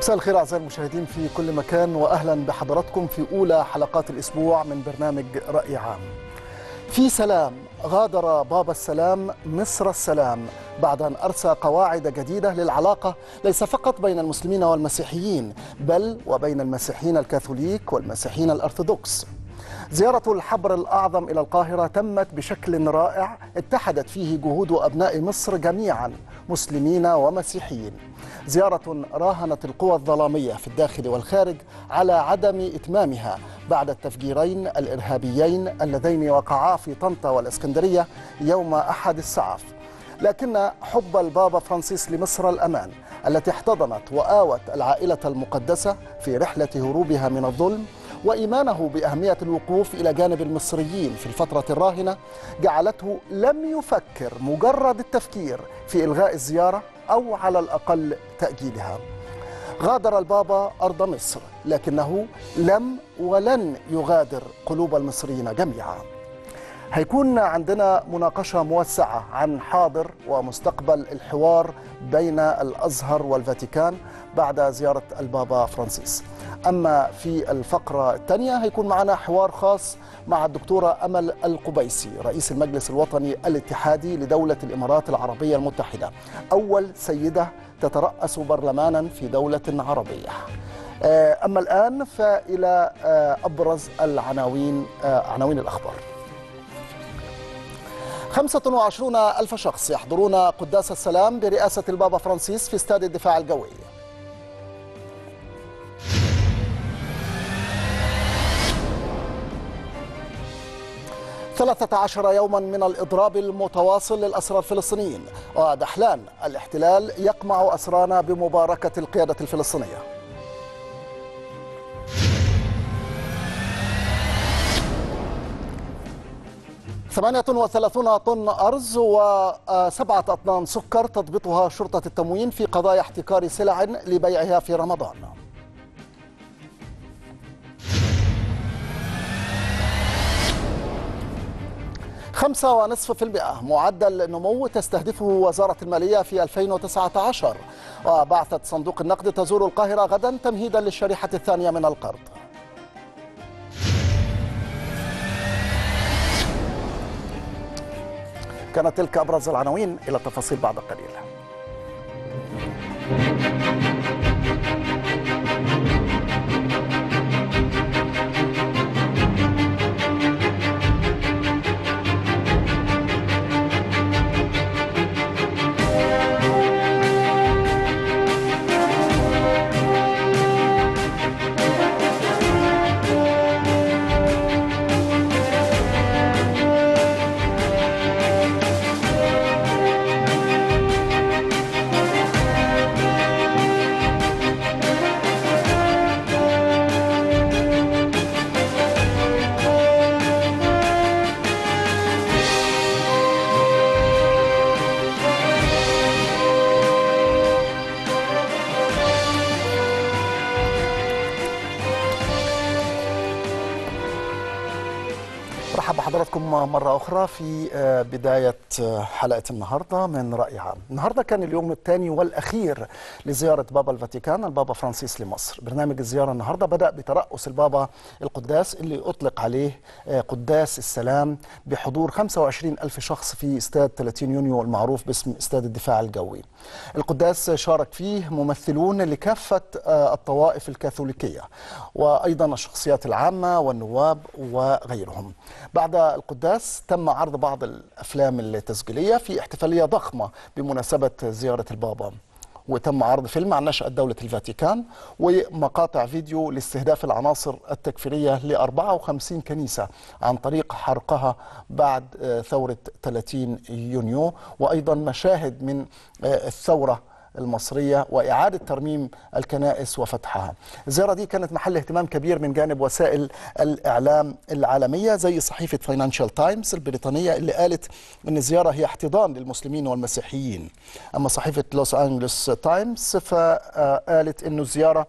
مساء الخير اعزائي المشاهدين في كل مكان واهلا بحضراتكم في اولى حلقات الاسبوع من برنامج راي عام. في سلام غادر بابا السلام مصر السلام بعد ان ارسى قواعد جديده للعلاقه ليس فقط بين المسلمين والمسيحيين بل وبين المسيحيين الكاثوليك والمسيحيين الارثوذكس. زيارة الحبر الأعظم إلى القاهرة تمت بشكل رائع اتحدت فيه جهود أبناء مصر جميعا مسلمين ومسيحيين زيارة راهنت القوى الظلامية في الداخل والخارج على عدم إتمامها بعد التفجيرين الإرهابيين اللذين وقعا في طنطا والإسكندرية يوم أحد السعف لكن حب البابا فرانسيس لمصر الأمان التي احتضنت وآوت العائلة المقدسة في رحلة هروبها من الظلم وإيمانه بأهمية الوقوف إلى جانب المصريين في الفترة الراهنة جعلته لم يفكر مجرد التفكير في إلغاء الزيارة أو على الأقل تأجيلها غادر البابا أرض مصر لكنه لم ولن يغادر قلوب المصريين جميعا هيكون عندنا مناقشة موسعة عن حاضر ومستقبل الحوار بين الأزهر والفاتيكان بعد زيارة البابا فرانسيس أما في الفقرة الثانية هيكون معنا حوار خاص مع الدكتورة أمل القبيسي رئيس المجلس الوطني الاتحادي لدولة الإمارات العربية المتحدة أول سيدة تترأس برلمانا في دولة عربية أما الآن فإلى أبرز العناوين عناوين الأخبار 25 ألف شخص يحضرون قداس السلام برئاسة البابا فرانسيس في استاد الدفاع الجوي ثلاثة عشر يوما من الإضراب المتواصل للأسرى الفلسطينيين ودحلان الاحتلال يقمع أسرانا بمباركة القيادة الفلسطينية ثمانية وثلاثون طن أرز وسبعة أطنان سكر تضبطها شرطة التموين في قضايا احتكار سلع لبيعها في رمضان خمسة ونصف في المئة معدل نمو تستهدفه وزارة المالية في 2019 وبعثة صندوق النقد تزور القاهرة غدا تمهيدا للشريحة الثانية من القرض كانت تلك أبرز العناوين إلى التفاصيل بعد قليل برحب بحضراتكم مرة أخرى في بداية حلقة النهاردة من رأي عام النهاردة كان اليوم الثاني والأخير لزيارة بابا الفاتيكان البابا فرانسيس لمصر برنامج الزيارة النهاردة بدأ بترأس البابا القداس اللي أطلق عليه قداس السلام بحضور 25 ألف شخص في استاد 30 يونيو المعروف باسم استاد الدفاع الجوي القداس شارك فيه ممثلون لكافة الطوائف الكاثوليكية وأيضا الشخصيات العامة والنواب وغيرهم بعد القداس تم عرض بعض الافلام التسجيليه في احتفاليه ضخمه بمناسبه زياره البابا وتم عرض فيلم عن نشأة دولة الفاتيكان ومقاطع فيديو لاستهداف العناصر التكفيرية ل 54 كنيسة عن طريق حرقها بعد ثورة 30 يونيو وأيضا مشاهد من الثورة المصرية وإعادة ترميم الكنائس وفتحها الزيارة دي كانت محل اهتمام كبير من جانب وسائل الإعلام العالمية زي صحيفة فاينانشال تايمز البريطانية اللي قالت أن الزيارة هي احتضان للمسلمين والمسيحيين أما صحيفة لوس أنجلوس تايمز فقالت أن الزيارة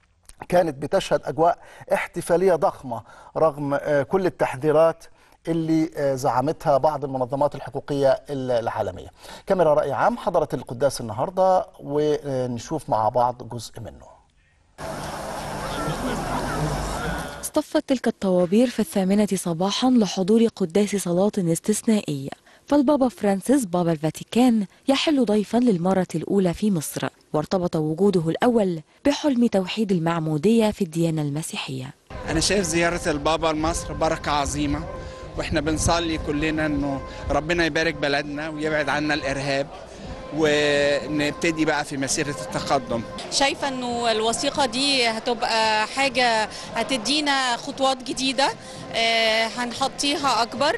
كانت بتشهد أجواء احتفالية ضخمة رغم كل التحذيرات اللي زعمتها بعض المنظمات الحقوقية العالمية كاميرا رأي عام حضرت القداس النهاردة ونشوف مع بعض جزء منه اصطفت تلك الطوابير في الثامنة صباحا لحضور قداس صلاة استثنائية فالبابا فرانسيس بابا الفاتيكان يحل ضيفا للمرة الأولى في مصر وارتبط وجوده الأول بحلم توحيد المعمودية في الديانة المسيحية أنا شايف زيارة البابا لمصر بركة عظيمة وإحنا بنصلي كلنا إنه ربنا يبارك بلدنا ويبعد عنا الإرهاب ونبتدي بقى في مسيرة التقدم شايفة انه الوثيقة دي هتبقى حاجة هتدينا خطوات جديدة آه، هنحطيها أكبر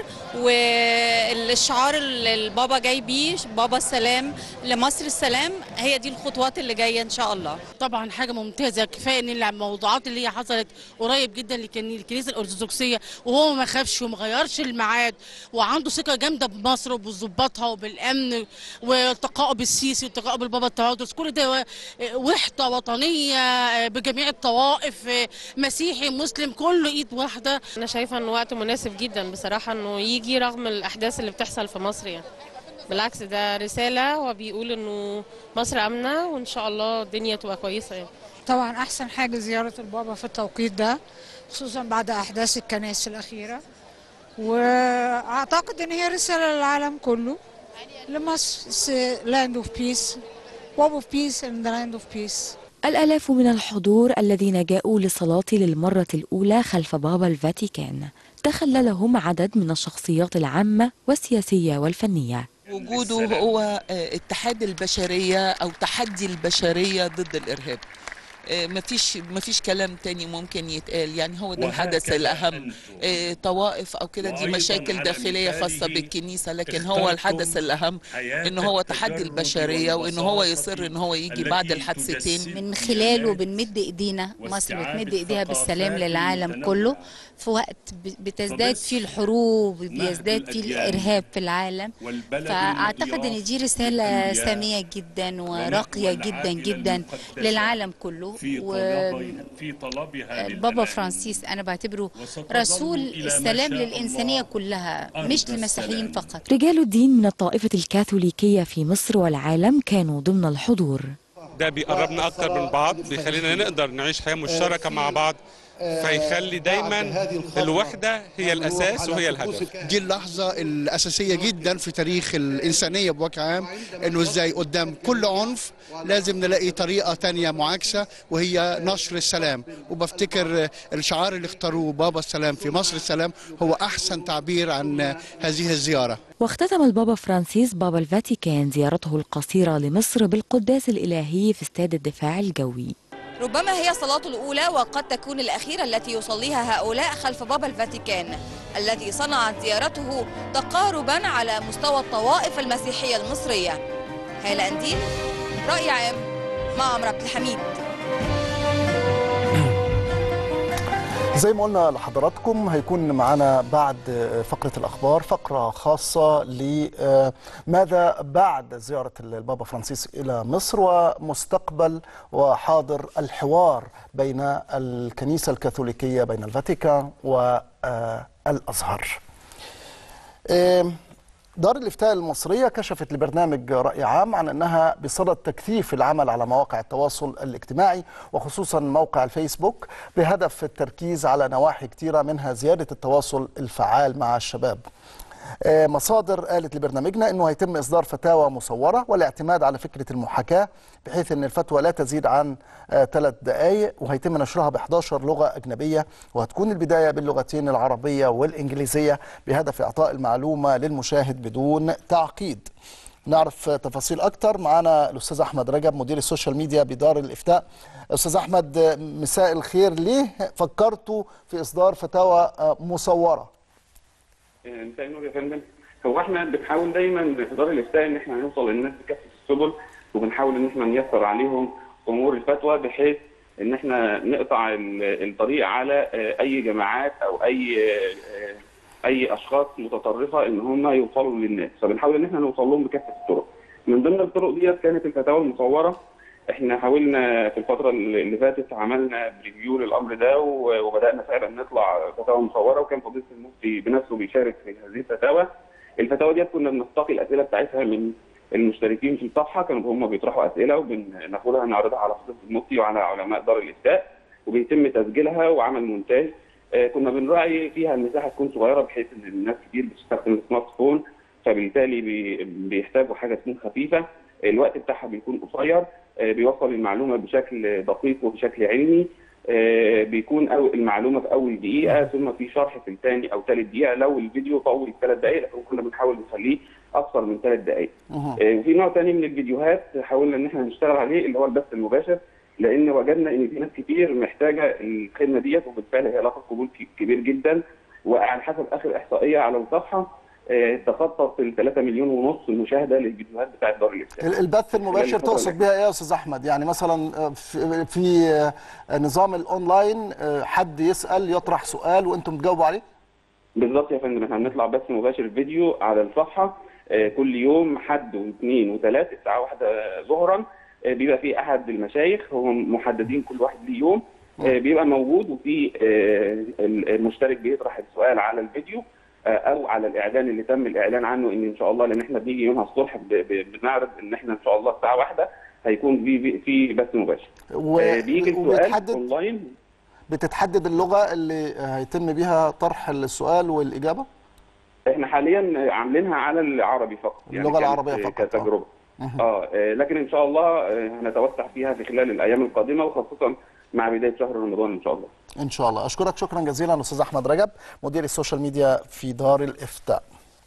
والشعار اللي البابا جاي بيه بابا السلام لمصر السلام هي دي الخطوات اللي جاية إن شاء الله طبعا حاجه ممتازه كفايه ان الموضوعات اللي هي حصلت قريب جدا للكنيسه الارثوذكسيه وهو ما خافش وما غيرش الميعاد وعنده ثقه جامده بمصر وبظباطها وبالامن والتقاء بالسيسي والتقاء بالبابا التواضع كل ده وحده وطنيه بجميع الطوائف مسيحي مسلم كله ايد واحده انا شايفه انه وقت مناسب جدا بصراحه انه يجي رغم الاحداث اللي بتحصل في مصر يعني بالعكس ده رساله وبيقول انه مصر امنه وان شاء الله الدنيا تبقى كويسه يعني طبعا احسن حاجه زياره البابا في التوقيت ده خصوصا بعد احداث الكنائس الاخيره واعتقد ان هي رساله للعالم كله لمصر لاند اوف بيس بابا اوف بيس اند لاند اوف بيس الآلاف من الحضور الذين جاءوا للصلاة للمرة الأولى خلف بابا الفاتيكان تخللهم عدد من الشخصيات العامة والسياسية والفنية وجوده هو اتحاد البشرية أو تحدي البشرية ضد الإرهاب مفيش مفيش كلام تاني ممكن يتقال يعني هو ده الحدث الأهم طوائف أو كده دي مشاكل داخلية خاصة بالكنيسة لكن هو الحدث الأهم إن هو تحدي البشرية وإن هو يصر إن هو يجي بعد الحادثتين من خلاله بنمد إيدينا مصر بتمد إيديها بالسلام للعالم كله في وقت بتزداد فيه الحروب بيزداد فيه الإرهاب في العالم فأعتقد إن دي رسالة سامية جدا وراقية جدا جدا للعالم كله في طلب في طلبها البابا فرانسيس انا بعتبره رسول السلام للانسانيه كلها مش للمسيحيين فقط رجال الدين من الطائفة الكاثوليكية في مصر والعالم كانوا ضمن الحضور ده بيقربنا اكتر من بعض بيخلينا نقدر نعيش حياه مشتركه مع بعض فيخلي دايما الوحده هي الاساس وهي الهدف دي اللحظه الاساسيه جدا في تاريخ الانسانيه بوجه عام انه ازاي قدام كل عنف لازم نلاقي طريقه تانية معاكسه وهي نشر السلام وبفتكر الشعار اللي اختاروه بابا السلام في مصر السلام هو احسن تعبير عن هذه الزياره واختتم البابا فرانسيس بابا الفاتيكان زيارته القصيرة لمصر بالقداس الإلهي في استاد الدفاع الجوي ربما هي صلاته الأولى وقد تكون الأخيرة التي يصليها هؤلاء خلف بابا الفاتيكان الذي صنعت زيارته تقاربا على مستوى الطوائف المسيحية المصرية هالة أنديل رأي عام مع عمرو عبد الحميد زي ما قلنا لحضراتكم هيكون معنا بعد فقرة الأخبار فقرة خاصة لماذا بعد زيارة البابا فرانسيس إلى مصر ومستقبل وحاضر الحوار بين الكنيسة الكاثوليكية بين الفاتيكان والأزهر دار الإفتاء المصرية كشفت لبرنامج رأي عام عن أنها بصدد تكثيف العمل على مواقع التواصل الاجتماعي وخصوصا موقع الفيسبوك بهدف التركيز على نواحي كثيرة منها زيادة التواصل الفعال مع الشباب مصادر قالت لبرنامجنا انه هيتم اصدار فتاوى مصوره والاعتماد على فكره المحاكاه بحيث ان الفتوى لا تزيد عن ثلاث دقائق وهيتم نشرها ب 11 لغه اجنبيه وهتكون البدايه باللغتين العربيه والانجليزيه بهدف اعطاء المعلومه للمشاهد بدون تعقيد. نعرف تفاصيل اكتر معانا الاستاذ احمد رجب مدير السوشيال ميديا بدار الافتاء. استاذ احمد مساء الخير ليه فكرتوا في اصدار فتاوى مصوره؟ مساء النور يا فندم هو احنا بنحاول دايما في دار الافتاء ان احنا نوصل للناس بكافه السبل وبنحاول ان احنا نيسر عليهم امور الفتوى بحيث ان احنا نقطع الطريق على اي جماعات او اي اي اشخاص متطرفه ان هم يوصلوا للناس فبنحاول ان احنا نوصل لهم بكافه الطرق من ضمن الطرق ديت كانت الفتاوى المصوره احنا حاولنا في الفتره اللي فاتت عملنا بريفيو للامر ده وبدانا فعلا نطلع فتاوى مصوره وكان فضيله المفتي بنفسه بيشارك في هذه الفتاوى. الفتاوى ديت كنا بنستقي الاسئله بتاعتها من المشتركين في الصفحه كانوا هم بيطرحوا اسئله وبناخدها نعرضها على فضيله المفتي وعلى علماء دار الافتاء وبيتم تسجيلها وعمل مونتاج آه، كنا بنراعي فيها المساحه تكون صغيره بحيث ان الناس كتير بتستخدم السمارت فون فبالتالي بي- بيحتاجوا حاجه تكون خفيفه الوقت بتاعها بيكون قصير آه، بيوصل المعلومه بشكل دقيق وبشكل علمي آه، بيكون أو المعلومه في اول دقيقه ثم في شرح في الثاني او ثالث دقيقه لو الفيديو طول ثلاث دقائق لكن كنا بنحاول نخليه اكثر من ثلاث دقائق آه، وفي نوع ثاني من الفيديوهات حاولنا ان احنا نشتغل عليه اللي هو البث المباشر لان وجدنا ان في ناس كتير محتاجه الخدمه ديت وبالفعل هي لقت قبول ك- كبير جدا وعلى حسب اخر احصائيه على الصفحه آه، تخطط ال 3 مليون ونص مشاهده للفيديوهات بتاعت دار الافتاء ال- البث المباشر الفترة تقصد بها ايه يا استاذ احمد يعني مثلا آه، في, في آه، نظام الاونلاين آه، حد يسال يطرح سؤال وانتم تجاوبوا عليه بالظبط يا فندم احنا بنطلع بث مباشر فيديو على الصفحه آه، كل يوم حد واثنين وثلاث الساعه واحدة ظهرا آه، بيبقى في احد المشايخ هم محددين كل واحد ليه يوم آه، بيبقى موجود وفي آه، المشترك بيطرح السؤال على الفيديو آه، او على الاعلان اللي تم الاعلان عنه ان ان شاء الله لان احنا بنيجي يومها الصبح ب- ب- بنعرض ان احنا ان شاء الله الساعه واحدة هيكون في في بث مباشر و- آه، بيجي السؤال وبيتحدد اونلاين بتتحدد اللغه اللي هيتم بيها طرح السؤال والاجابه احنا حاليا عاملينها على العربي فقط اللغة كانت العربية فقط، آه. كتجربه اه آه، لكن ان شاء الله آه، هنتوسع فيها في خلال الايام القادمه وخاصه مع بدايه شهر رمضان ان شاء الله ان شاء الله اشكرك شكرا جزيلا استاذ احمد رجب مدير السوشيال ميديا في دار الافتاء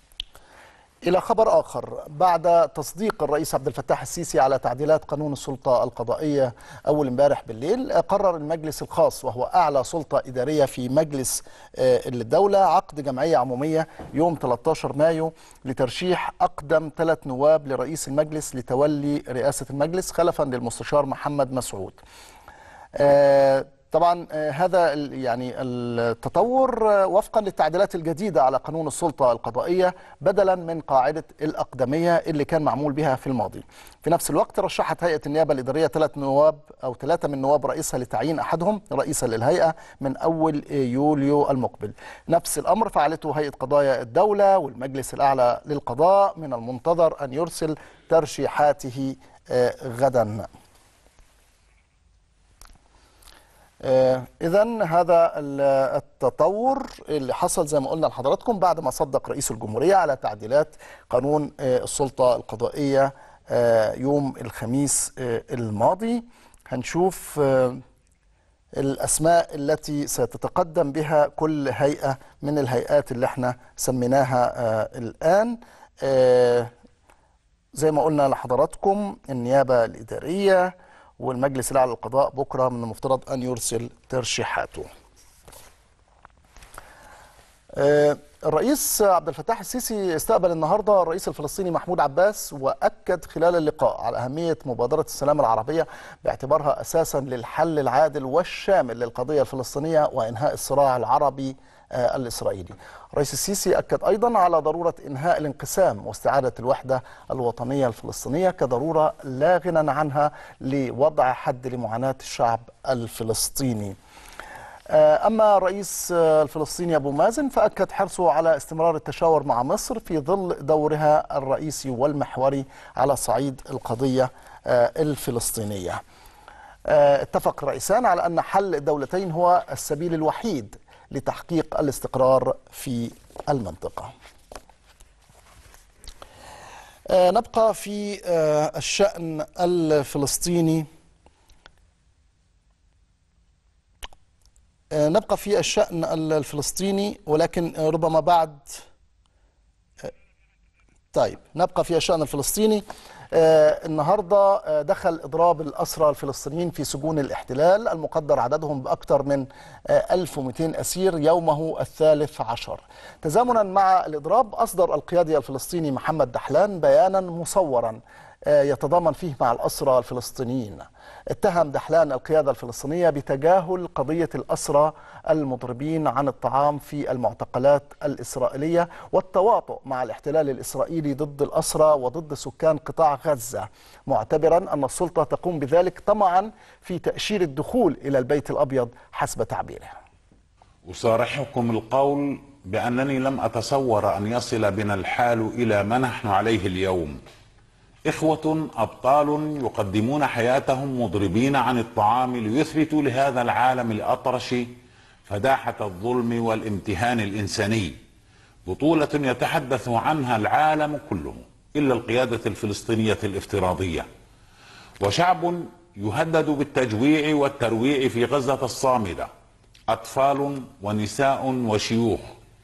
إلى خبر آخر بعد تصديق الرئيس عبد الفتاح السيسي على تعديلات قانون السلطة القضائية أول امبارح بالليل قرر المجلس الخاص وهو أعلى سلطة إدارية في مجلس آه، الدولة عقد جمعية عمومية يوم 13 مايو لترشيح أقدم ثلاث نواب لرئيس المجلس لتولي رئاسة المجلس خلفا للمستشار محمد مسعود آه، طبعا آه، هذا ال- يعني التطور آه، وفقا للتعديلات الجديدة على قانون السلطة القضائية بدلا من قاعدة الأقدمية اللي كان معمول بها في الماضي في نفس الوقت رشحت هيئة النيابة الإدارية ثلاث نواب أو ثلاثة من نواب رئيسها لتعيين أحدهم رئيسا للهيئة من أول يوليو المقبل نفس الأمر فعلته هيئة قضايا الدولة والمجلس الأعلى للقضاء من المنتظر أن يرسل ترشيحاته آه، غدا إذا هذا ال- التطور اللي حصل زي ما قلنا لحضراتكم بعد ما صدق رئيس الجمهورية على تعديلات قانون آه، السلطة القضائية آه، يوم الخميس آه، الماضي هنشوف آه، الأسماء التي ستتقدم بها كل هيئة من الهيئات اللي احنا سميناها آه، الآن آه، زي ما قلنا لحضراتكم النيابة الإدارية والمجلس الأعلى للقضاء بكرة من المفترض أن يرسل ترشيحاته آه، الرئيس عبد الفتاح السيسي استقبل النهارده الرئيس الفلسطيني محمود عباس واكد خلال اللقاء على اهميه مبادره السلام العربيه باعتبارها اساسا للحل العادل والشامل للقضيه الفلسطينيه وانهاء الصراع العربي آه، الاسرائيلي. الرئيس السيسي اكد ايضا على ضروره انهاء الانقسام واستعاده الوحده الوطنيه الفلسطينيه كضروره لا غنى عنها لوضع حد لمعاناه الشعب الفلسطيني. أما الرئيس الفلسطيني أبو مازن فأكد حرصه على استمرار التشاور مع مصر في ظل دورها الرئيسي والمحوري على صعيد القضية الفلسطينية اتفق الرئيسان على أن حل الدولتين هو السبيل الوحيد لتحقيق الاستقرار في المنطقة نبقى في الشأن الفلسطيني نبقى في الشأن الفلسطيني ولكن ربما بعد طيب نبقى في الشأن الفلسطيني آه النهارده آه دخل اضراب الاسرى الفلسطينيين في سجون الاحتلال المقدر عددهم باكثر من آه 1200 اسير يومه الثالث عشر. تزامنا مع الاضراب اصدر القيادي الفلسطيني محمد دحلان بيانا مصورا يتضامن فيه مع الاسرى الفلسطينيين. اتهم دحلان القيادة الفلسطينية بتجاهل قضية الأسرى المضربين عن الطعام في المعتقلات الإسرائيلية والتواطؤ مع الاحتلال الإسرائيلي ضد الأسرى وضد سكان قطاع غزة معتبرا أن السلطة تقوم بذلك طمعا في تأشير الدخول إلى البيت الأبيض حسب تعبيره أصارحكم القول بأنني لم أتصور أن يصل بنا الحال إلى ما نحن عليه اليوم إخوة أبطال يقدمون حياتهم مضربين عن الطعام ليثبتوا لهذا العالم الأطرش فداحة الظلم والامتهان الإنساني بطولة يتحدث عنها العالم كله إلا القيادة الفلسطينية الافتراضية وشعب يهدد بالتجويع والترويع في غزة الصامدة أطفال ونساء وشيوخ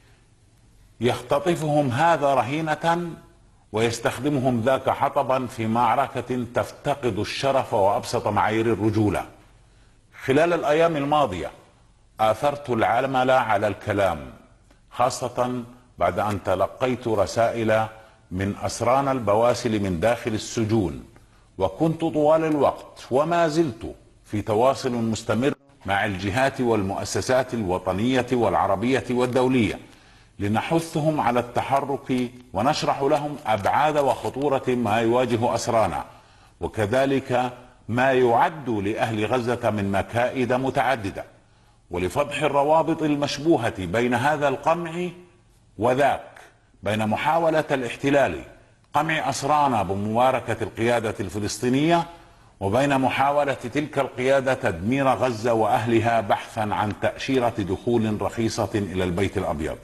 يختطفهم هذا رهينة ويستخدمهم ذاك حطبا في معركة تفتقد الشرف وأبسط معايير الرجولة خلال الأيام الماضية آثرت العمل على الكلام خاصة بعد أن تلقيت رسائل من أسران البواسل من داخل السجون وكنت طوال الوقت وما زلت في تواصل مستمر مع الجهات والمؤسسات الوطنية والعربية والدولية لنحثهم على التحرك ونشرح لهم أبعاد وخطورة ما يواجه أسرانا وكذلك ما يعد لأهل غزة من مكائد متعددة ولفضح الروابط المشبوهة بين هذا القمع وذاك بين محاولة الاحتلال قمع أسرانا بمباركة القيادة الفلسطينية وبين محاولة تلك القيادة تدمير غزة وأهلها بحثا عن تأشيرة دخول رخيصة إلى البيت الأبيض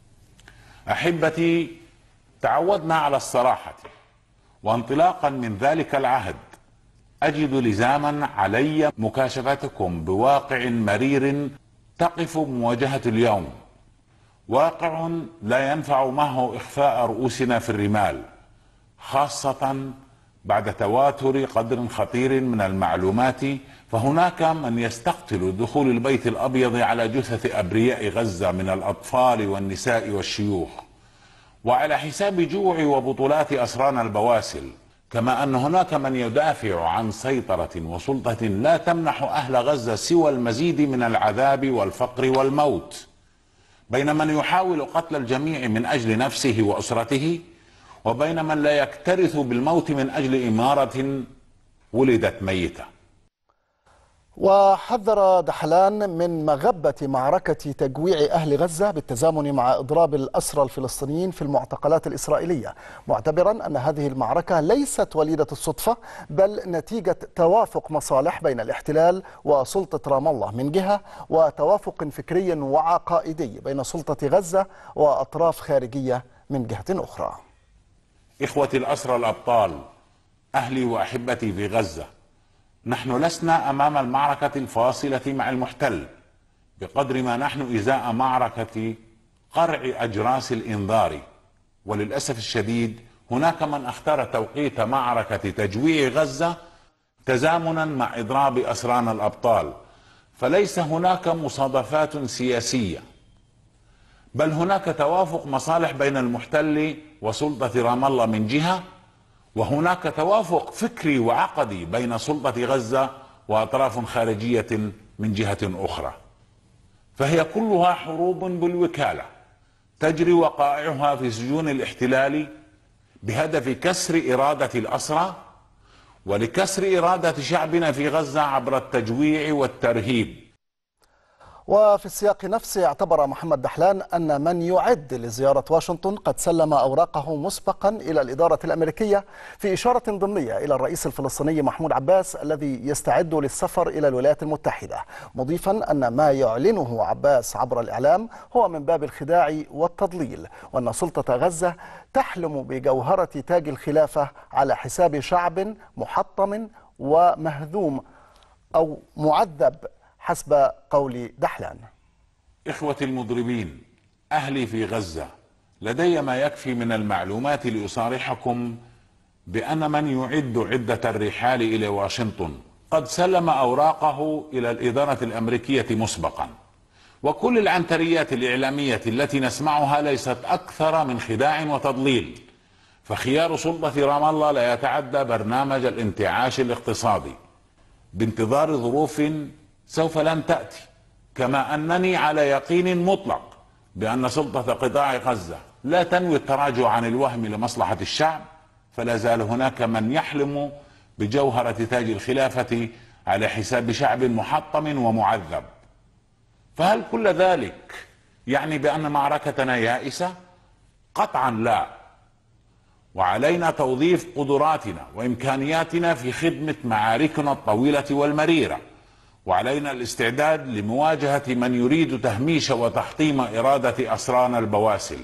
أحبتي تعودنا على الصراحة وانطلاقا من ذلك العهد أجد لزاما علي مكاشفتكم بواقع مرير تقف بمواجهة اليوم واقع لا ينفع معه إخفاء رؤوسنا في الرمال خاصة بعد تواتر قدر خطير من المعلومات فهناك من يستقتل دخول البيت الابيض على جثث ابرياء غزه من الاطفال والنساء والشيوخ وعلى حساب جوع وبطولات اسران البواسل كما ان هناك من يدافع عن سيطره وسلطه لا تمنح اهل غزه سوى المزيد من العذاب والفقر والموت بين من يحاول قتل الجميع من اجل نفسه واسرته وبين من لا يكترث بالموت من اجل اماره ولدت ميته وحذر دحلان من مغبة معركة تجويع أهل غزة بالتزامن مع إضراب الأسرى الفلسطينيين في المعتقلات الإسرائيلية معتبرا أن هذه المعركة ليست وليدة الصدفة بل نتيجة توافق مصالح بين الاحتلال وسلطة رام الله من جهة وتوافق فكري وعقائدي بين سلطة غزة وأطراف خارجية من جهة أخرى إخوتي الأسرى الأبطال أهلي وأحبتي في غزة نحن لسنا امام المعركه الفاصله مع المحتل بقدر ما نحن ازاء معركه قرع اجراس الانذار وللاسف الشديد هناك من اختار توقيت معركه تجويع غزه تزامنا مع اضراب اسران الابطال فليس هناك مصادفات سياسيه بل هناك توافق مصالح بين المحتل وسلطه رام الله من جهه وهناك توافق فكري وعقدي بين سلطة غزة وأطراف خارجية من جهة أخرى فهي كلها حروب بالوكالة تجري وقائعها في سجون الاحتلال بهدف كسر إرادة الأسرى ولكسر إرادة شعبنا في غزة عبر التجويع والترهيب وفي السياق نفسه اعتبر محمد دحلان أن من يعد لزيارة واشنطن قد سلم أوراقه مسبقا إلى الإدارة الأمريكية في إشارة ضمنية إلى الرئيس الفلسطيني محمود عباس الذي يستعد للسفر إلى الولايات المتحدة مضيفا أن ما يعلنه عباس عبر الإعلام هو من باب الخداع والتضليل وأن سلطة غزة تحلم بجوهرة تاج الخلافة على حساب شعب محطم ومهزوم أو معذب حسب قول دحلان إخوتي المضربين أهلي في غزة لدي ما يكفي من المعلومات لأصارحكم بأن من يعد عدة الرحال إلى واشنطن قد سلم أوراقه إلى الإدارة الأمريكية مسبقا وكل العنتريات الإعلامية التي نسمعها ليست أكثر من خداع وتضليل فخيار سلطة رام الله لا يتعدى برنامج الانتعاش الاقتصادي بانتظار ظروف سوف لن تأتي كما أنني على يقين مطلق بأن سلطة قطاع غزة لا تنوي التراجع عن الوهم لمصلحة الشعب فلا زال هناك من يحلم بجوهرة تاج الخلافة على حساب شعب محطم ومعذب فهل كل ذلك يعني بأن معركتنا يائسة؟ قطعا لا وعلينا توظيف قدراتنا وامكانياتنا في خدمه معاركنا الطويله والمريره وعلينا الاستعداد لمواجهه من يريد تهميش وتحطيم اراده اسرانا البواسل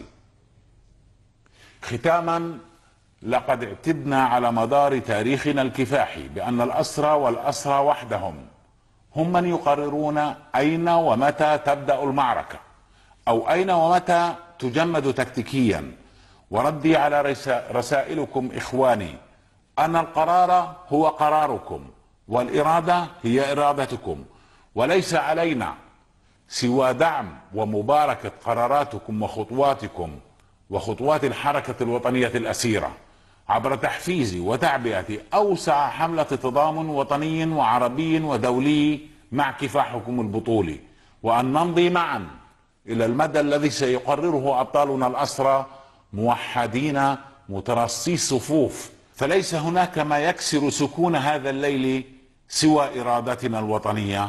ختاما لقد اعتدنا على مدار تاريخنا الكفاحي بان الاسرى والاسرى وحدهم هم من يقررون اين ومتى تبدا المعركه او اين ومتى تجمد تكتيكيا وردي على رسائلكم اخواني ان القرار هو قراركم والاراده هي ارادتكم وليس علينا سوى دعم ومباركه قراراتكم وخطواتكم وخطوات الحركه الوطنيه الاسيره عبر تحفيز وتعبئه اوسع حمله تضامن وطني وعربي ودولي مع كفاحكم البطولي وان نمضي معا الى المدى الذي سيقرره ابطالنا الاسرى موحدين مترصي الصفوف فليس هناك ما يكسر سكون هذا الليل سوى ارادتنا الوطنيه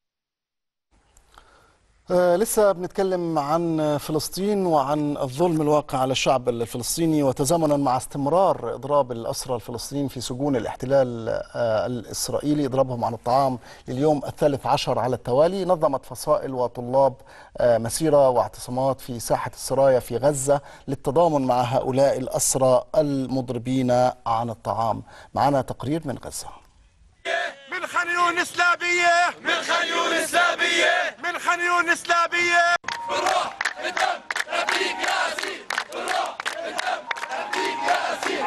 آه لسه بنتكلم عن فلسطين وعن الظلم الواقع على الشعب الفلسطيني وتزامنا مع استمرار اضراب الاسرى الفلسطينيين في سجون الاحتلال آه الاسرائيلي اضرابهم عن الطعام لليوم الثالث عشر على التوالي نظمت فصائل وطلاب آه مسيره واعتصامات في ساحه السرايا في غزه للتضامن مع هؤلاء الاسرى المضربين عن الطعام معنا تقرير من غزه من خان يونس لابية من خان يونس لابية من خان يونس لابية بالروح بالدم نبيك يا أسير بالروح بالدم نبيك يا أسير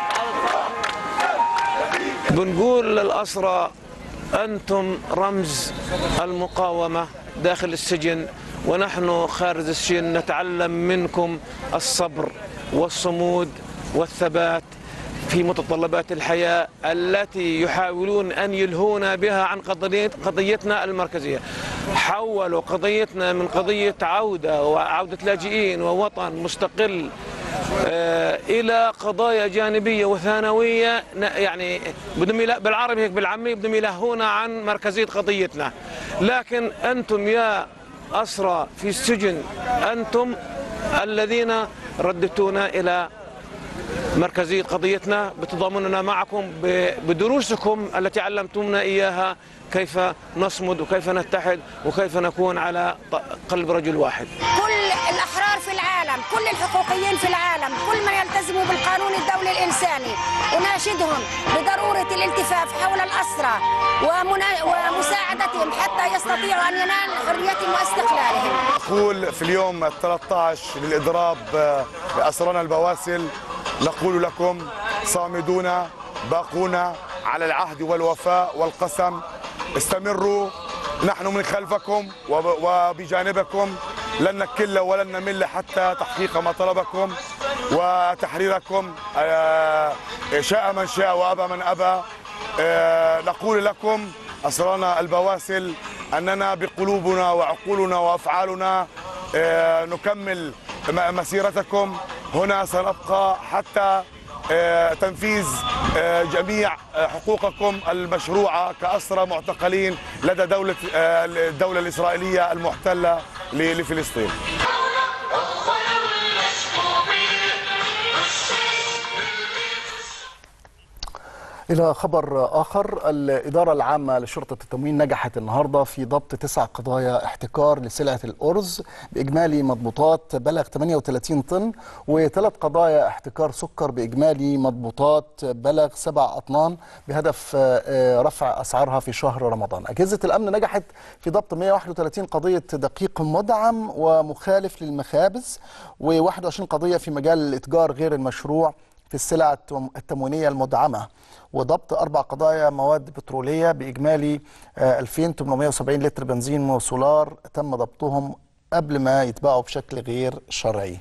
بنقول للأسرى أنتم رمز المقاومة داخل السجن ونحن خارج السجن نتعلم منكم الصبر والصمود والثبات في متطلبات الحياة التي يحاولون أن يلهونا بها عن قضية قضيتنا المركزية حولوا قضيتنا من قضية عودة وعودة لاجئين ووطن مستقل إلى قضايا جانبية وثانوية يعني بدهم بالعربي هيك بالعامية بدهم يلهونا عن مركزية قضيتنا لكن أنتم يا أسرى في السجن أنتم الذين ردتونا إلى مركزية قضيتنا بتضامننا معكم بدروسكم التي علمتمنا إياها كيف نصمد وكيف نتحد وكيف نكون على قلب رجل واحد كل الأحرار في العالم كل الحقوقيين في العالم كل من يلتزموا بالقانون الدولي الإنساني أناشدهم بضرورة الالتفاف حول الأسرى ومساعدتهم حتى يستطيعوا أن ينال حريتهم واستقلالهم أقول في اليوم 13 للإضراب بأسرانا البواسل نقول لكم صامدون باقون على العهد والوفاء والقسم استمروا نحن من خلفكم وبجانبكم لن نكل ولن نمل حتى تحقيق مطلبكم وتحريركم شاء من شاء وابى من ابى نقول لكم اسرانا البواسل اننا بقلوبنا وعقولنا وافعالنا نكمل مسيرتكم هنا سنبقى حتى تنفيذ جميع حقوقكم المشروعة كأسرى معتقلين لدى دولة الدولة الإسرائيلية المحتلة لفلسطين إلى خبر آخر الإدارة العامة لشرطة التموين نجحت النهاردة في ضبط تسع قضايا احتكار لسلعة الأرز بإجمالي مضبوطات بلغ 38 طن وثلاث قضايا احتكار سكر بإجمالي مضبوطات بلغ 7 أطنان بهدف رفع أسعارها في شهر رمضان أجهزة الأمن نجحت في ضبط 131 قضية دقيق مدعم ومخالف للمخابز و21 قضية في مجال الإتجار غير المشروع في السلع التموينية المدعمة وضبط أربع قضايا مواد بترولية بإجمالي 2870 لتر بنزين وسولار تم ضبطهم قبل ما يتباعوا بشكل غير شرعي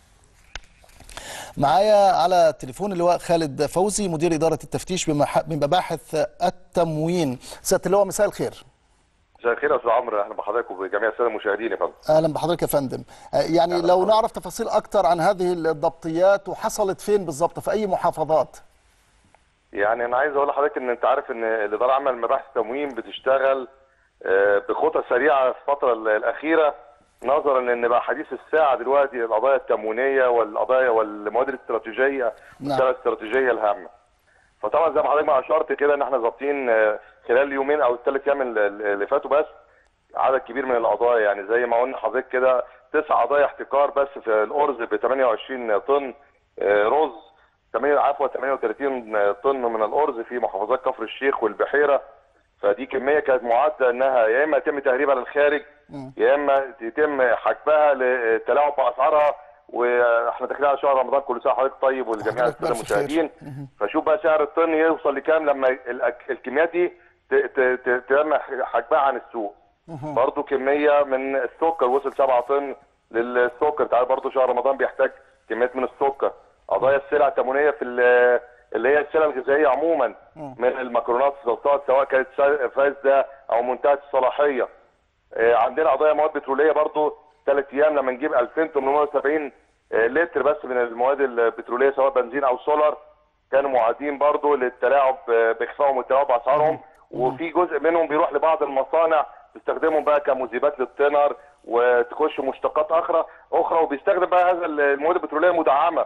معايا على التليفون اللواء خالد فوزي مدير إدارة التفتيش بمباحث التموين سيادة اللواء مساء الخير مساء الخير يا استاذ عمرو اهلا بحضرتك وبجميع الساده المشاهدين يا فندم اهلا بحضرتك يا فندم يعني لو نعرف تفاصيل اكتر عن هذه الضبطيات وحصلت فين بالظبط في اي محافظات يعني انا عايز اقول لحضرتك ان انت عارف ان الاداره العامه لمباحث التموين بتشتغل بخطى سريعه في الفتره الاخيره نظرا لان بقى حديث الساعه دلوقتي القضايا التموينيه والقضايا والمواد الاستراتيجيه نعم. والسلع الاستراتيجيه الهامه. فطبعا زي ما حضرتك ما اشرت كده ان احنا ظابطين آه، خلال اليومين او الثلاث ايام اللي- اللي فاتوا بس عدد كبير من القضايا يعني زي ما قلنا حضرتك كده تسع قضايا احتكار بس في الارز ب 28 طن آه، رز 8 عفوا 38 طن من الارز في محافظات كفر الشيخ والبحيره فدي كميه كانت معده انها يا اما يتم تهريبها للخارج يا اما يتم حجبها للتلاعب باسعارها واحنا داخلين على شهر رمضان كل سنه وحضرتك طيب والجميع الساده المشاهدين فشوف بقى سعر الطن يوصل لكام لما الأك- الكميات دي ت- ت- ت- تم حجبها عن السوق برضو كميه من السكر وصل 7 طن للسكر تعال برضو شهر رمضان بيحتاج كميات من السكر قضايا السلع التموينيه في ال- اللي هي السلع الغذائيه عموما من المكرونات الصلصات سواء كانت سا- فاسده او منتهيه الصلاحيه آه، عندنا قضايا مواد بتروليه برضو ثلاث ايام لما نجيب 2870 آه، لتر بس من المواد البتروليه سواء بنزين او سولار كانوا معادين برضو للتلاعب آه، باخفائهم والتلاعب باسعارهم وفي جزء منهم بيروح لبعض المصانع تستخدمهم بقى كمذيبات للطنر وتخش مشتقات اخرى اخرى وبيستخدم بقى هذا المواد البتروليه مدعمه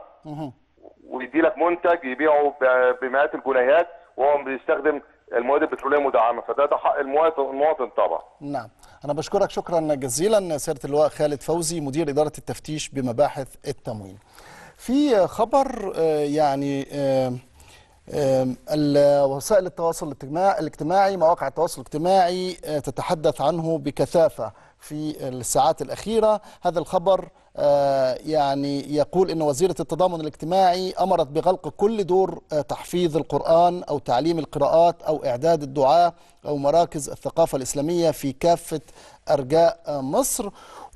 ويدي لك منتج يبيعه ب- بمئات الجنيهات وهو بيستخدم المواد البتروليه مدعمه فده ده حق المواطن المواطن طبعا نعم أنا بشكرك شكرا جزيلا سيادة اللواء خالد فوزي مدير إدارة التفتيش بمباحث التموين في خبر آه، يعني آه، آه، ال- وسائل التواصل الاجتماع- الاجتماعي مواقع التواصل الاجتماعي آه، تتحدث عنه بكثافة في الساعات الأخيرة هذا الخبر آه، يعني يقول أن وزيرة التضامن الاجتماعي أمرت بغلق كل دور آه، تحفيظ القرآن أو تعليم القراءات أو إعداد الدعاة أو مراكز الثقافة الإسلامية في كافة أرجاء آه، مصر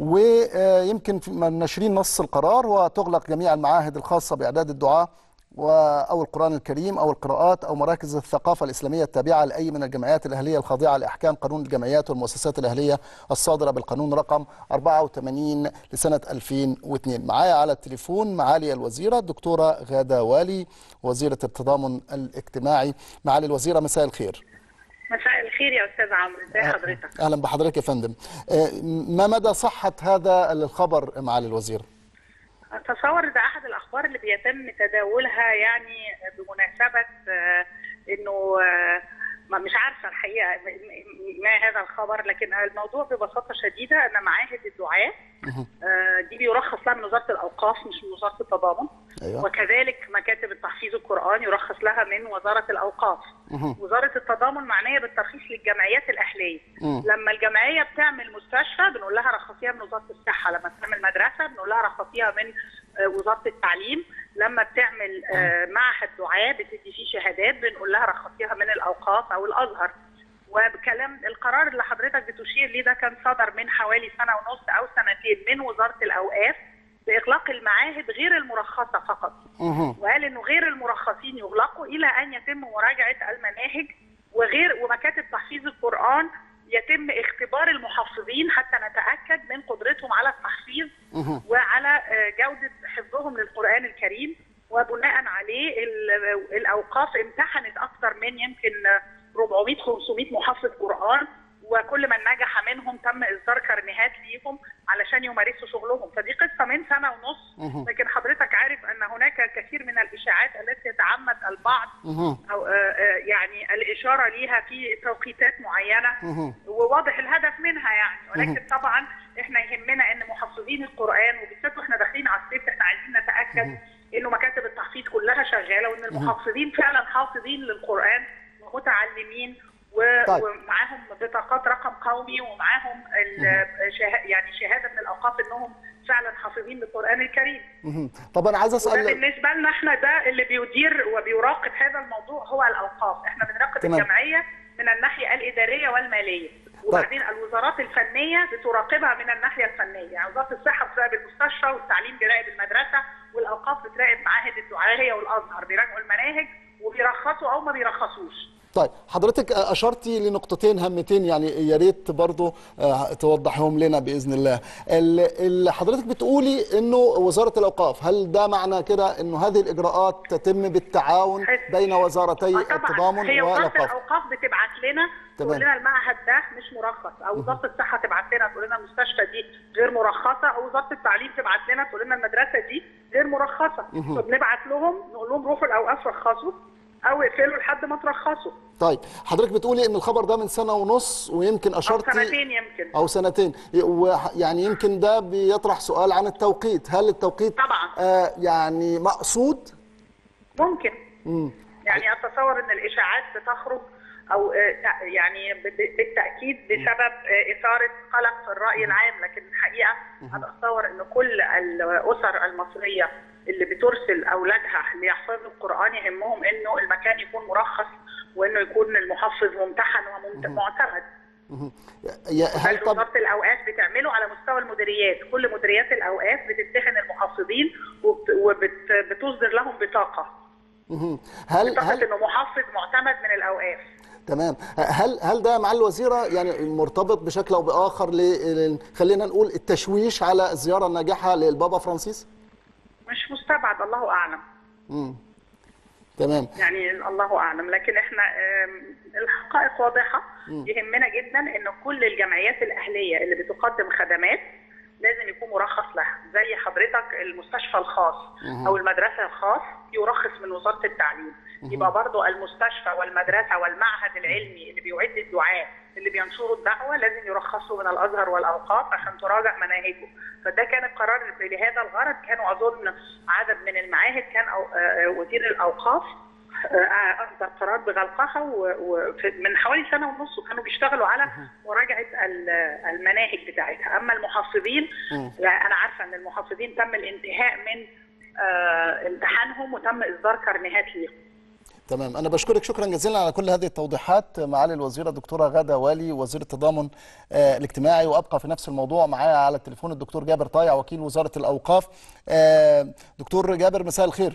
ويمكن في- من ناشرين نص القرار وتغلق جميع المعاهد الخاصة بإعداد الدعاة و- أو القرآن الكريم أو القراءات أو مراكز الثقافة الإسلامية التابعة لأي من الجمعيات الأهلية الخاضعة لأحكام قانون الجمعيات والمؤسسات الأهلية الصادرة بالقانون رقم 84 لسنة 2002 معايا على التليفون معالي الوزيرة الدكتورة غادة والي وزيرة التضامن الاجتماعي معالي الوزيرة مساء الخير مساء الخير يا استاذ عمرو ازي حضرتك أهلا بحضرتك يا فندم آه، ما مدى صحة هذا الخبر معالي الوزيرة اتصور ده احد الاخبار اللي بيتم تداولها يعني بمناسبه آه، انه آه، ما- مش عارفه الحقيقه م- م- ما هذا الخبر لكن الموضوع ببساطه شديده ان معاهد الدعاه آه، دي بيرخص لها من وزاره الاوقاف مش من وزاره التضامن أيوة. وكذلك مكاتب التحفيظ القرآن يرخص لها من وزارة الأوقاف وزارة التضامن معنية بالترخيص للجمعيات الأهلية مم. لما الجمعية بتعمل مستشفى بنقول لها رخصيها من وزارة الصحة لما بتعمل مدرسة بنقول لها رخصيها من آه، وزارة التعليم لما بتعمل آه، معهد دعاة بتدي فيه شهادات بنقول لها رخصيها من الأوقاف أو الأزهر وبكلام القرار اللي حضرتك بتشير ليه ده كان صدر من حوالي سنة ونص أو سنتين من وزارة الأوقاف بإغلاق المعاهد غير المرخصة فقط وقال انه غير المرخصين يغلقوا الى ان يتم مراجعه المناهج وغير ومكاتب تحفيظ القران يتم اختبار المحفظين حتى نتاكد من قدرتهم على التحفيظ وعلى آه، جوده حفظهم للقران الكريم وبناء عليه ال- الاوقاف امتحنت اكثر من يمكن 400 500 محفظ قران وكل من نجح منهم تم اصدار كارنيهات ليهم علشان يمارسوا شغلهم فدي قصه من سنه ونص مهم. لكن حضرتك عارف ان هناك الكثير من الاشاعات التي يتعمد البعض او آه، آه، يعني الاشاره ليها في توقيتات معينه وواضح الهدف منها يعني ولكن طبعا احنا يهمنا ان محفظين القران وبالذات واحنا داخلين على الصيف احنا عايزين نتاكد انه مكاتب التحفيظ كلها شغاله وان المحفظين فعلا حافظين للقران ومتعلمين و- طيب. ومعاهم بطاقات رقم قومي ومعاهم ال- شه- يعني شهاده من الاوقاف انهم فعلا حافظين للقران الكريم مهم. طب أنا عايز وده أسأل بالنسبه لنا احنا ده اللي بيدير وبيراقب هذا الموضوع هو الاوقاف احنا بنراقب تمام. الجمعيه من الناحيه الاداريه والماليه وبعدين الوزارات الفنيه بتراقبها من الناحيه الفنيه يعني وزاره الصحه بتراقب المستشفى والتعليم بيراقب المدرسه والاوقاف بتراقب معاهد الدعايه والازهر بيراجعوا المناهج وبيرخصوا او ما بيرخصوش طيب حضرتك اشرتي لنقطتين هامتين يعني يا ريت برضه آه، توضحهم لنا باذن الله ال- اللي حضرتك بتقولي انه وزاره الاوقاف هل ده معنى كده انه هذه الاجراءات تتم بالتعاون بين وزارتي التضامن هي وزاره والاوقاف الاوقاف بتبعت لنا تمام. تقول لنا المعهد ده مش مرخص او وزاره الصحه تبعت لنا تقول لنا المستشفى دي غير مرخصه او وزاره التعليم تبعت لنا تقول لنا المدرسه دي غير مرخصه مهم. فبنبعت لهم نقول لهم روحوا الاوقاف رخصوا او اقفلوا لحد ما ترخصوا طيب حضرتك بتقولي ان الخبر ده من سنه ونص ويمكن او اشرتي سنتين يمكن او سنتين ويعني يمكن ده بيطرح سؤال عن التوقيت هل التوقيت طبعا آه يعني مقصود ممكن مم. يعني اتصور ان الاشاعات بتخرج او آه، يعني ب- ب- بالتاكيد بسبب آه، اثاره قلق في الراي العام لكن الحقيقه انا اتصور ان كل الاسر المصريه اللي بترسل اولادها ليحفظوا القران يهمهم انه المكان يكون مرخص وانه يكون المحفظ ممتحن ومعتمد مهم. يا- هل ده طب وزاره الاوقاف بتعمله على مستوى المديريات كل مديريات الاوقاف بتمتحن المحفظين وبتصدر لهم بطاقه مهم. هل بطاقه هل انه محفظ معتمد من الاوقاف تمام هل هل ده مع الوزيره يعني مرتبط بشكل او باخر ل ل- خلينا نقول التشويش على الزياره الناجحه للبابا فرانسيس؟ مش مستبعد الله اعلم مم. تمام يعني الله اعلم لكن احنا آم، الحقائق واضحه مم. يهمنا جدا ان كل الجمعيات الاهليه اللي بتقدم خدمات لازم يكون مرخص لها زي حضرتك المستشفى الخاص مهم. او المدرسه الخاص يرخص من وزاره التعليم مهم. يبقى برضو المستشفى والمدرسه والمعهد العلمي اللي بيعد الدعاة اللي بينشروا الدعوه لازم يرخصوا من الازهر والاوقاف عشان تراجع مناهجه فده كان القرار لهذا الغرض كانوا اظن عدد من المعاهد كان أو آه، آه، وزير الاوقاف آه، اصدر قرار بغلقها و- وفي- من حوالي سنه ونص وكانوا بيشتغلوا على مراجعه ال- المناهج بتاعتها اما المحفظين مم. لا انا عارفه ان المحفظين تم الانتهاء من آه، امتحانهم وتم اصدار كارنيهات ليهم تمام انا بشكرك شكرا جزيلا على كل هذه التوضيحات معالي الوزيره الدكتوره غاده والي وزير التضامن آه، الاجتماعي وابقى في نفس الموضوع معايا على التليفون الدكتور جابر طايع وكيل وزاره الاوقاف آه، دكتور جابر مساء الخير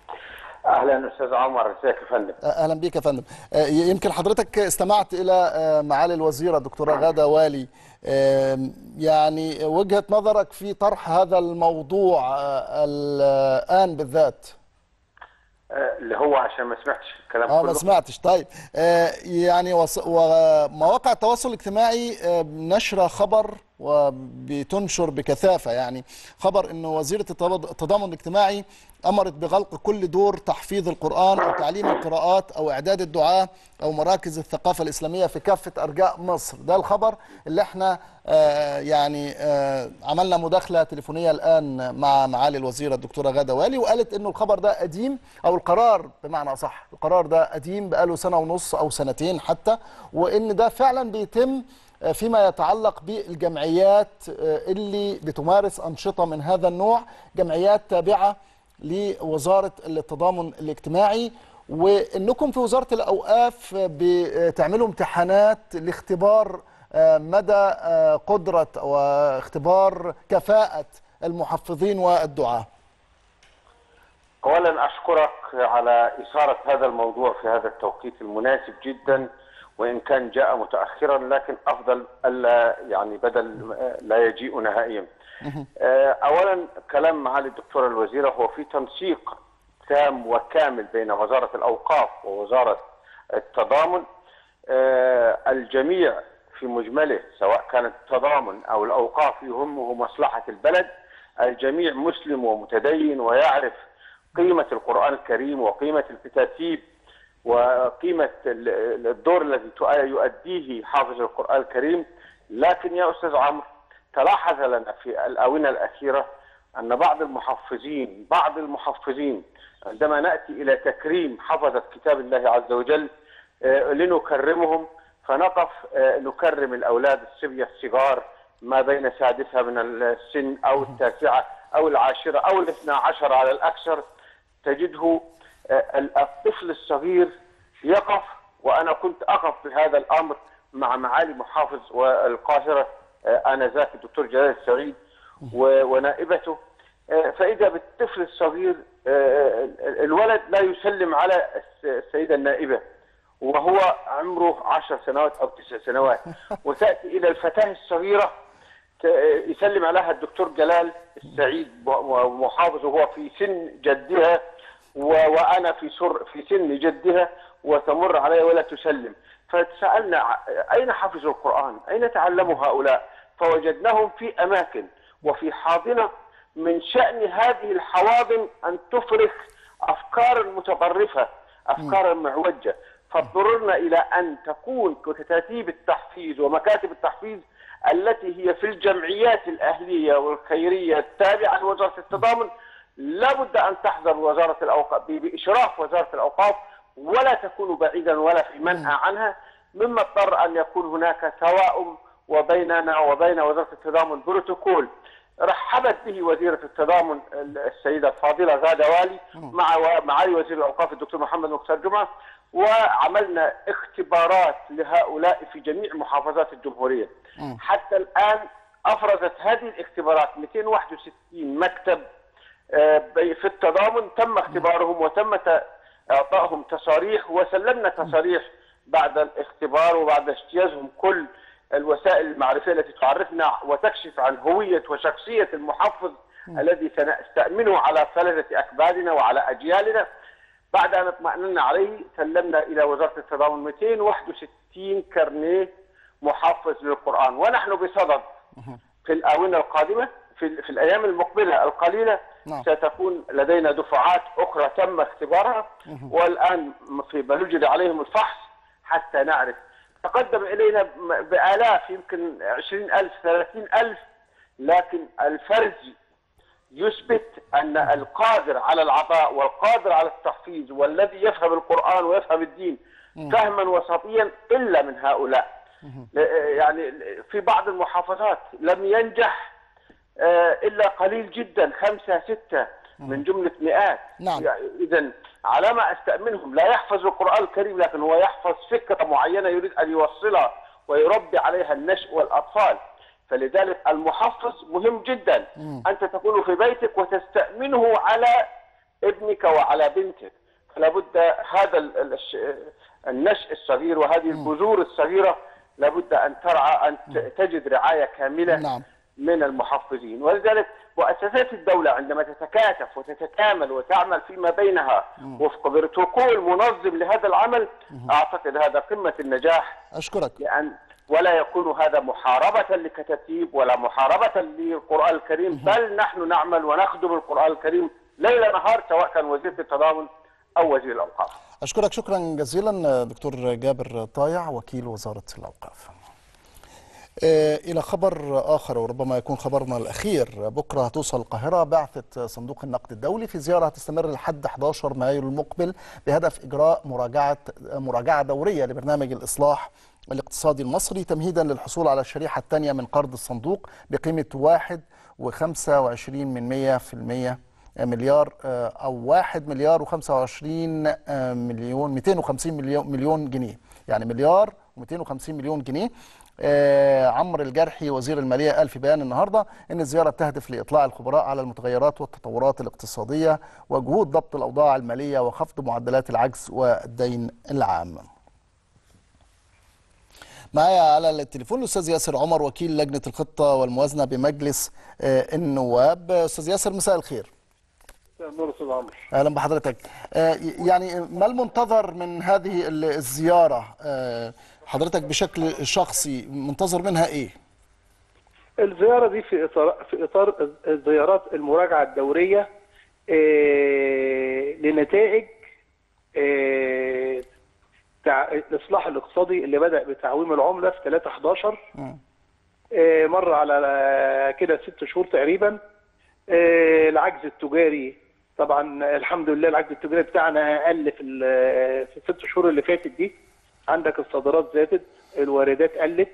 اهلا استاذ عمر ازيك يا فندم اهلا بيك يا فندم آه، يمكن حضرتك استمعت الى آه، معالي الوزيره الدكتوره غاده والي آه، يعني وجهه نظرك في طرح هذا الموضوع آه، الان بالذات آه، اللي هو عشان ما سمعتش الكلام اه كله ما سمعتش طيب آه يعني وص... ومواقع التواصل الاجتماعي آه نشر خبر وبتنشر بكثافه يعني خبر انه وزيره التض- التضامن الاجتماعي امرت بغلق كل دور تحفيظ القران او تعليم القراءات او اعداد الدعاه او مراكز الثقافه الاسلاميه في كافه ارجاء مصر ده الخبر اللي احنا آه يعني آه عملنا مداخله تليفونيه الان مع معالي الوزيره الدكتوره غاده والي وقالت انه الخبر ده قديم او القرار بمعنى اصح القرار ده قديم بقاله سنه ونص او سنتين حتى وان ده فعلا بيتم آه، فيما يتعلق بالجمعيات آه، اللي بتمارس انشطه من هذا النوع جمعيات تابعه لوزاره التضامن الاجتماعي وانكم في وزاره الاوقاف بتعملوا امتحانات لاختبار آه، مدى آه، قدره واختبار كفاءه المحفظين والدعاه اولا اشكرك على اثاره هذا الموضوع في هذا التوقيت المناسب جدا وان كان جاء متاخرا لكن افضل الا يعني بدل آه، لا يجيء نهائيا آه، اولا كلام معالي الدكتوره الوزيره هو في تنسيق تام وكامل بين وزاره الاوقاف ووزاره التضامن آه، الجميع في مجمله سواء كان التضامن او الاوقاف يهمه مصلحه البلد الجميع مسلم ومتدين ويعرف قيمه القران الكريم وقيمه الكتاتيب وقيمه ال- الدور الذي تؤ- يؤديه حافظ القران الكريم لكن يا استاذ عمرو تلاحظ لنا في الاونه الاخيره ان بعض المحفظين بعض المحفظين عندما ناتي الى تكريم حفظه كتاب الله عز وجل آه، لنكرمهم فنقف آه، نكرم الاولاد الصبيه الصغار ما بين سادسها من السن او التاسعه او العاشره او الاثنى عشر على الاكثر تجده آه، الطفل الصغير يقف وانا كنت اقف بهذا الامر مع معالي محافظ والقاهره آه، انذاك الدكتور جلال السعيد و- ونائبته آه، فاذا بالطفل الصغير آه، الولد لا يسلم على الس- السيده النائبه وهو عمره عشر سنوات أو تسع سنوات وتأتي إلى الفتاة الصغيرة ت- يسلم عليها الدكتور جلال السعيد م- محافظ وهو في سن جدها و- وأنا في سر في سن جدها وتمر علي ولا تسلم فتسألنا ع- أين حفظوا القرآن أين تعلموا هؤلاء فوجدناهم في أماكن وفي حاضنة من شأن هذه الحواضن أن تفرخ أفكار متطرفة أفكار معوجة فاضطررنا إلى أن تكون كتاتيب التحفيظ ومكاتب التحفيظ التي هي في الجمعيات الأهلية والخيرية التابعة لوزارة التضامن لابد أن تحضر وزارة الأوقاف بإشراف وزارة الأوقاف ولا تكون بعيدا ولا في منأى عنها مما اضطر أن يكون هناك توائم وبيننا وبين وزارة التضامن بروتوكول رحبت به وزيرة التضامن السيدة الفاضلة غادة والي مع معالي وزير الأوقاف الدكتور محمد مختار جمعة وعملنا اختبارات لهؤلاء في جميع محافظات الجمهورية حتى الآن أفرزت هذه الاختبارات 261 مكتب آه، في التضامن تم اختبارهم وتم ت- إعطائهم تصاريح وسلمنا تصاريح بعد الاختبار وبعد اجتيازهم كل الوسائل المعرفية التي تعرفنا وتكشف عن هوية وشخصية المحفظ الذي سنستأمنه على فلذة أكبادنا وعلى أجيالنا بعد أن اطمأننا عليه سلمنا إلى وزارة التضامن 261 كارنيه محفظ للقرآن ونحن بصدد في الآونة القادمة في, في الأيام المقبلة القليلة نعم. ستكون لدينا دفعات أخرى تم اختبارها والآن في بنجري عليهم الفحص حتى نعرف تقدم إلينا م- بآلاف يمكن 20000 30000 لكن الفرز يثبت أن القادر على العطاء والقادر على التحفيظ والذي يفهم القرآن ويفهم الدين فهما وسطيا إلا من هؤلاء يعني في بعض المحافظات لم ينجح آه، إلا قليل جدا خمسة ستة من جملة مئات نعم. يعني إذا على ما أستأمنهم لا يحفظ القرآن الكريم لكن هو يحفظ فكرة معينة يريد أن يوصلها ويربي عليها النشء والأطفال فلذلك المحفظ مهم جدا أنت تكون في بيتك وتستأمنه على ابنك وعلى بنتك فلا بد هذا ال- ال- الش- النشء الصغير وهذه البذور الصغيرة لابد أن ترعى أن ت- تجد رعاية كاملة نعم. من المحفظين ولذلك مؤسسات الدولة عندما تتكاتف وتتكامل وتعمل فيما بينها وفق بروتوكول منظم لهذا العمل أعتقد هذا قمة النجاح أشكرك لأن ولا يكون هذا محاربة لكتاتيب ولا محاربة للقرآن الكريم بل نحن نعمل ونخدم القرآن الكريم ليل نهار سواء كان وزير التضامن أو وزير الأوقاف أشكرك شكرا جزيلا دكتور جابر طايع وكيل وزارة الأوقاف آه، إلى خبر آخر وربما يكون خبرنا الأخير بكرة هتوصل القاهرة بعثة صندوق النقد الدولي في زيارة هتستمر لحد 11 مايو المقبل بهدف إجراء مراجعة مراجعة دورية لبرنامج الإصلاح الاقتصادي المصري تمهيدا للحصول على الشريحة الثانية من قرض الصندوق بقيمة واحد وخمسة من مية في المية مليار آه، أو واحد مليار وخمسة وعشرين مليون 250 مليون مليون جنيه يعني مليار و250 مليون جنيه آه، عمرو الجرحي وزير المالية قال في بيان النهاردة أن الزيارة بتهدف لإطلاع الخبراء على المتغيرات والتطورات الاقتصادية وجهود ضبط الأوضاع المالية وخفض معدلات العجز والدين العام معايا على التليفون الاستاذ ياسر عمر وكيل لجنه الخطه والموازنه بمجلس آه، النواب استاذ ياسر مساء الخير نور استاذ عمرو اهلا بحضرتك آه، يعني ما المنتظر من هذه ال- الزياره آه، حضرتك بشكل شخصي منتظر منها ايه الزياره دي في اطار في اطار الزيارات المراجعه الدوريه آه، لنتائج آه، تع- الاصلاح الاقتصادي اللي بدا بتعويم العمله في 3 11 آه، مر على آه، كده ست شهور تقريبا آه، العجز التجاري طبعا الحمد لله العجز التجاري بتاعنا اقل في ال- في الست شهور اللي فاتت دي عندك الصادرات زادت الواردات قلت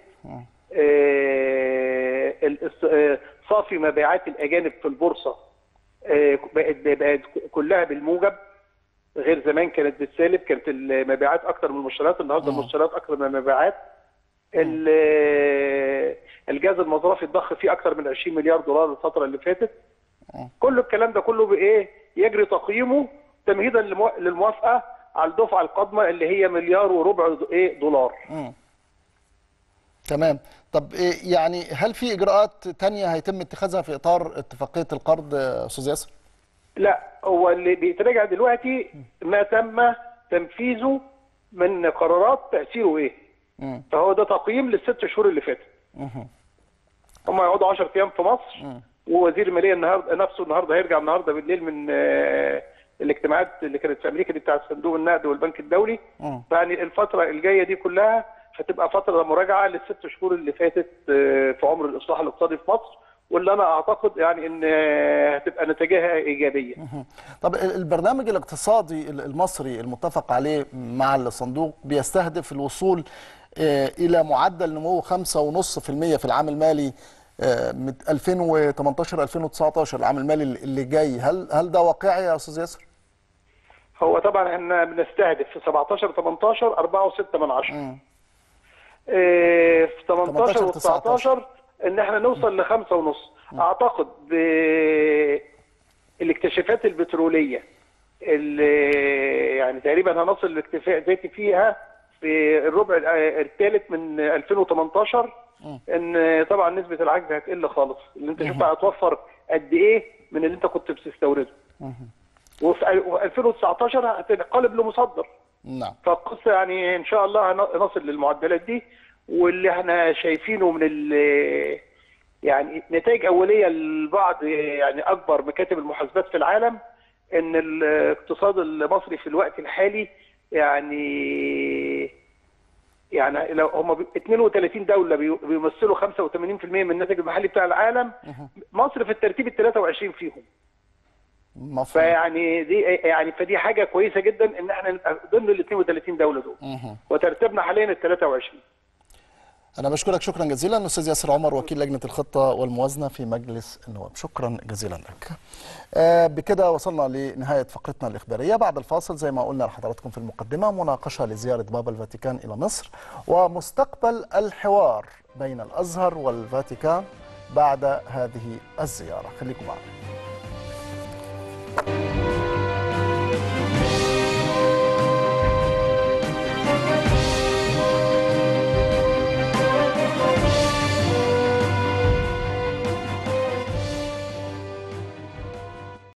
آه، الاس- آه، صافي مبيعات الاجانب في البورصه آه، بقت بقت كلها بالموجب غير زمان كانت بالسالب كانت المبيعات اكتر من المشتريات النهارده المشتريات اكتر من المبيعات ال- الجهاز المصرفي اتضخ فيه اكتر من 20 مليار دولار الفتره اللي فاتت كل الكلام ده كله بايه يجري تقييمه تمهيدا لمو- للموافقه على الدفعه القادمه اللي هي مليار وربع د- ايه دولار مم. تمام طب إيه يعني هل في اجراءات تانية هيتم اتخاذها في اطار اتفاقيه القرض يا استاذ ياسر؟ لا هو اللي بيتراجع دلوقتي ما تم تنفيذه من قرارات تاثيره ايه مم. فهو ده تقييم للست شهور اللي فاتت مهم. هم يقعدوا 10 ايام في مصر ووزير الماليه النهارده نفسه النهارده هيرجع النهارده بالليل من آه، الاجتماعات اللي كانت في امريكا دي بتاعت صندوق النقد والبنك الدولي مم. يعني الفتره الجايه دي كلها هتبقى فتره مراجعه للست شهور اللي فاتت آه، في عمر الاصلاح الاقتصادي في مصر واللي انا اعتقد يعني ان آه، هتبقى نتائجها ايجابيه. طب ال- البرنامج الاقتصادي ال- المصري المتفق عليه مع الصندوق بيستهدف الوصول آه، الى معدل نمو 5.5% في العام المالي آه، من 2018 2019 العام المالي اللي جاي هل هل ده واقعي يا استاذ ياسر؟ هو طبعا احنا بنستهدف في 17 18 4.6 من 10 إيه، في 18 و 19 ان احنا نوصل لخمسة ونص اعتقد بالاكتشافات البتروليه اللي يعني تقريبا هنصل لاكتفاء ذاتي فيها في الربع الثالث من 2018 ان طبعا نسبه العجز هتقل خالص اللي انت شوف هتوفر قد ايه من اللي انت كنت بتستورده وفي 2019 هتنقلب لمصدر نعم فالقصه يعني ان شاء الله هن- نصل للمعدلات دي واللي احنا شايفينه من ال يعني نتائج اوليه لبعض يعني اكبر مكاتب المحاسبات في العالم ان الاقتصاد المصري في الوقت الحالي يعني يعني لو هم بي- 32 دوله بي- بيمثلوا 85% من الناتج المحلي بتاع العالم مصر في الترتيب ال 23 فيهم مفهوم فيعني دي يعني فدي حاجه كويسه جدا ان احنا نبقى ضمن ال 32 دوله دول مهم. وترتيبنا حاليا ال 23 أنا بشكرك شكرا جزيلا أستاذ ياسر عمر وكيل لجنة الخطة والموازنة في مجلس النواب شكرا جزيلا لك آه، بكده وصلنا لنهاية فقرتنا الإخبارية بعد الفاصل زي ما قلنا لحضراتكم في المقدمة مناقشة لزيارة بابا الفاتيكان إلى مصر ومستقبل الحوار بين الأزهر والفاتيكان بعد هذه الزيارة خليكم معنا